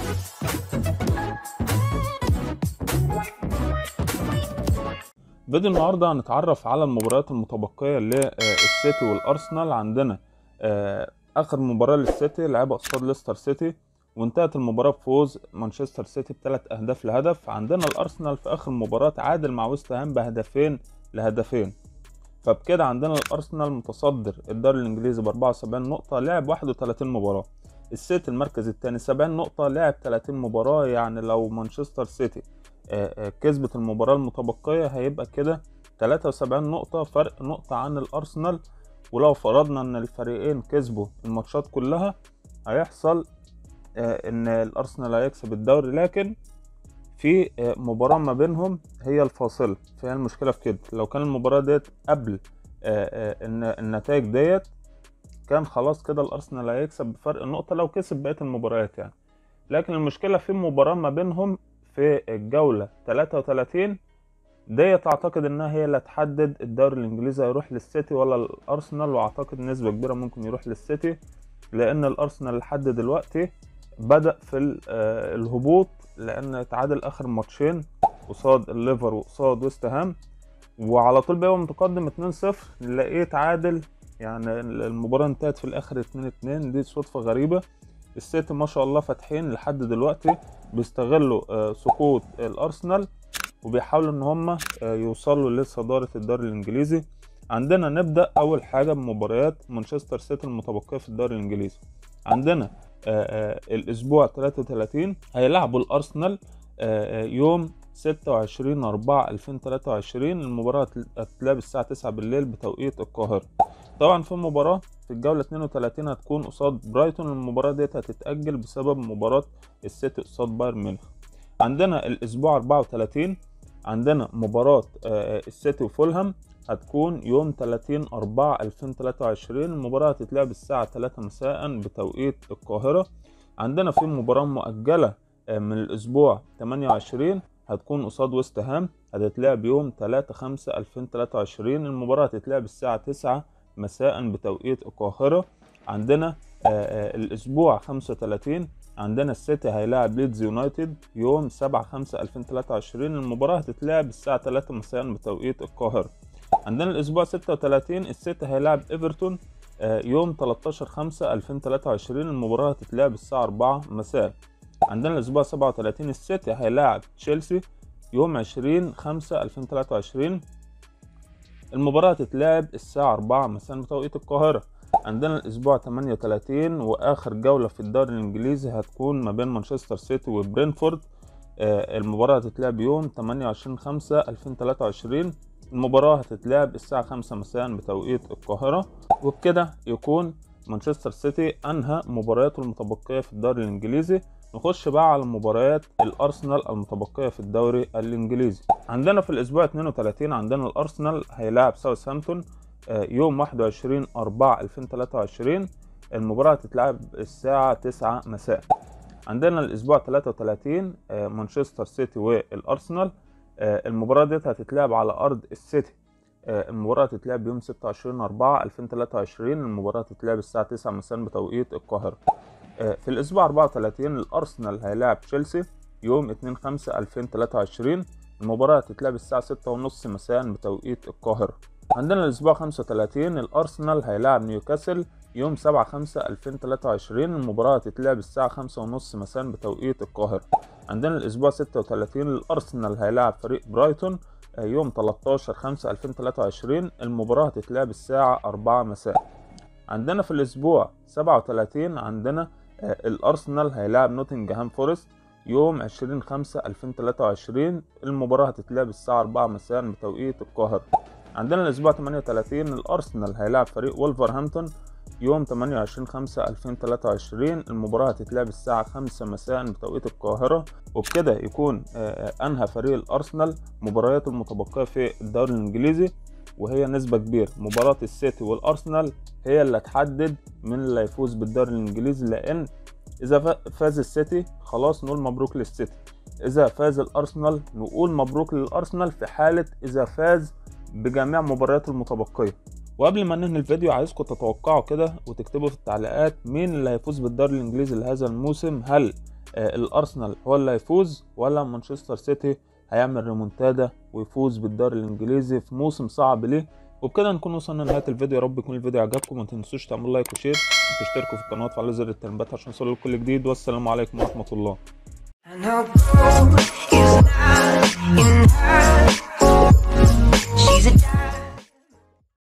فيديو النهارده هنتعرف على المباريات المتبقيه للسيتي والارسنال عندنا آه، اخر مباراه للسيتي لعبها قصاد ليستر سيتي وانتهت المباراه بفوز مانشستر سيتي بثلاث اهداف لهدف عندنا الارسنال في اخر مباراه تعادل مع ويست هام بهدفين لهدفين فبكده عندنا الارسنال متصدر الدوري الانجليزي ب 74 نقطه لعب 31 مباراه السيتي المركز الثاني 70 نقطه لعب 30 مباراه يعني لو مانشستر سيتي آه، آه، كسبت المباراة المتبقية هيبقى كده 73 نقطة فرق نقطة عن الأرسنال ولو فرضنا إن الفريقين كسبوا الماتشات كلها هيحصل آه، إن الأرسنال هيكسب الدوري لكن في آه، مباراة ما بينهم هي الفاصلة فهي المشكلة في كده لو كان المباراة ديت قبل آه، آه، الن- النتائج ديت كان خلاص كده الأرسنال هيكسب بفرق نقطة لو كسب بقية المباريات يعني لكن المشكلة في مباراة ما بينهم في الجولة 33 ديت اعتقد انها هي اللي هتحدد الدوري الانجليزي هيروح للسيتي ولا الارسنال واعتقد نسبة كبيرة ممكن يروح للسيتي لان الارسنال لحد دلوقتي بدأ في ال- آه، الهبوط لان تعادل اخر ماتشين قصاد الليفر وقصاد ويست هام وعلى طول بيبقى متقدم 2-0 نلاقيه تعادل يعني المباراة انتهت في الاخر 2-2 دي صدفة غريبة السيتي ما شاء الله فاتحين لحد دلوقتي بيستغلوا آه، سقوط الارسنال وبيحاولوا ان هم يوصلوا لصدارة الدوري الانجليزي عندنا نبدأ اول حاجة بمباريات مانشستر سيتي المتبقية في الدوري الانجليزي عندنا آه، آه، الاسبوع 33 هيلعبوا الارسنال آه، آه، يوم 26 4 2023 المباراة هتتلعب الساعة 9 بالليل بتوقيت القاهرة طبعا في مباراة في الجولة 32 هتكون قصاد برايتون المباراة ديت هتتأجل بسبب مباراة السيتي قصاد بايرن ميونخ عندنا الأسبوع 34 عندنا مباراة آه، السيتي وفولهام هتكون يوم 30 4 2023 المباراة هتتلعب الساعة 3 مساء بتوقيت القاهرة عندنا في مباراة مؤجلة آه، من الأسبوع 28 هتكون قصاد ويست هام هتتلعب يوم 3 5 2023 المباراة هتتلعب الساعة 9 مساء بتوقيت القاهرة عندنا آه، آه، الأسبوع 35 عندنا السيتي هيلاعب ليدز يونايتد يوم 7 5 2023 المباراة هتتلعب الساعة 3 مساء بتوقيت القاهرة عندنا الأسبوع 36 السيتي هيلاعب إيفرتون آه، يوم 13 5 2023 المباراة هتتلعب الساعة 4 مساء عندنا الأسبوع 37 السيتي هيلاعب تشيلسي يوم 20 5 2023 المباراة هتتلعب الساعة 4 مساء بتوقيت القاهرة عندنا الأسبوع 38 وآخر جولة في الدوري الإنجليزي هتكون ما بين مانشستر سيتي وبرينفورد آه، المباراة هتتلعب يوم 28 5 2023 المباراة هتتلعب الساعة 5 مساء بتوقيت القاهرة وبكده يكون مانشستر سيتي أنهى مبارياته المتبقية في الدوري الإنجليزي نخش بقى على مباريات الأرسنال المتبقية في الدوري الإنجليزي عندنا في الأسبوع 32 عندنا الأرسنال هيلاعب ساوثهامبتون آه، يوم 21 4 2023 المباراة هتتلعب الساعة 9 مساء عندنا الأسبوع 33 آه، مانشستر سيتي والأرسنال آه، المباراة ديت هتتلعب على أرض السيتي آه، المباراة هتتلعب يوم 26 4 2023 المباراة هتتلعب الساعة 9 مساء بتوقيت القاهرة آه، في الأسبوع 34 الأرسنال هيلاعب تشيلسي يوم 2 5 2023 المباراة هتتلعب الساعة 6 ونص مساء بتوقيت القاهرة عندنا الأسبوع 35 الأرسنال هيلاعب نيوكاسل يوم 7 5 2023 المباراة هتتلعب الساعة 5 ونص مساء بتوقيت القاهرة عندنا الأسبوع 36 الأرسنال هيلاعب فريق برايتون آه، يوم 13 5 2023 المباراة هتتلعب الساعة 4 مساء عندنا في الأسبوع 37 عندنا آه، الأرسنال هيلاعب نوتنجهام فورست يوم 20 5 2023 المباراة هتتلعب الساعة 4 مساء بتوقيت القاهرة عندنا الأسبوع 38 الأرسنال هيلاعب فريق وولفرهامبتون يوم 28 5 2023 المباراة هتتلعب الساعة 5 مساء بتوقيت القاهرة وبكده يكون آه، آه، أنهى فريق الأرسنال مبارياته المتبقية في الدوري الإنجليزي وهي نسبة كبيرة مباراة السيتي والأرسنال هي اللي هتحدد مين اللي هيفوز بالدوري الإنجليزي لأن إذا ف- فاز السيتي خلاص نقول مبروك للسيتي إذا فاز الأرسنال نقول مبروك للأرسنال في حالة إذا فاز بجميع مبارياته المتبقية وقبل ما ننهي الفيديو عايزكم تتوقعوا كده وتكتبوا في التعليقات مين اللي هيفوز بالدوري الانجليزي لهذا الموسم هل آه، الارسنال هو اللي هيفوز ولا مانشستر سيتي هيعمل ريمونتادا ويفوز بالدوري الانجليزي في موسم صعب ليه وبكده نكون وصلنا لنهايه الفيديو يا رب يكون الفيديو عجبكم ما تنسوش تعملوا لايك وشير وتشتركوا في القناه وتفعلوا زر التنبيهات عشان يوصلوا لكل جديد والسلام عليكم ورحمه الله I know gold is not enough.